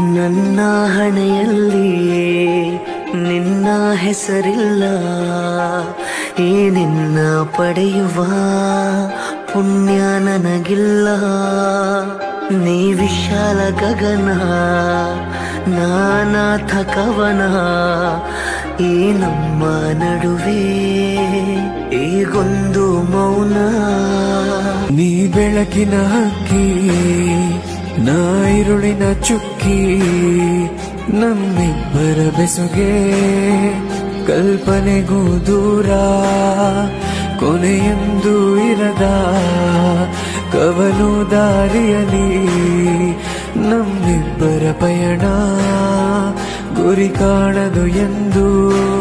ನನ್ನ ಹಣೆಯಲ್ಲಿ ನಿನ್ನ ಹೆಸರಿಲ್ಲ ಈ ನಿನ್ನ ಪಡೆಯುವ ಪುಣ್ಯ ನನಗಿಲ್ಲ ನೀ ವಿಶಾಲ ಗಗನ ನಾನಾಥ ಕವನ ಈ ನಮ್ಮ ನಡುವೆ ಈಗೊಂದು ಮೌನ ನೀ ಬೆಳಕಿನ ಹಕ್ಕಿ ನಾ ಇರುಳಿನ ಚುಕ್ಕಿ ನಮ್ಮಿಬ್ಬರ ಬೆಸುಗೆ ಕಲ್ಪನೆಗೂ ದೂರ ಕೊನೆಯೆಂದು ಇರದ ಕವಲು ದಾರಿಯಲಿ ನಮ್ಮಿಬ್ಬರ ಪಯಣ ಗುರಿ ಕಾಣದು ಎಂದು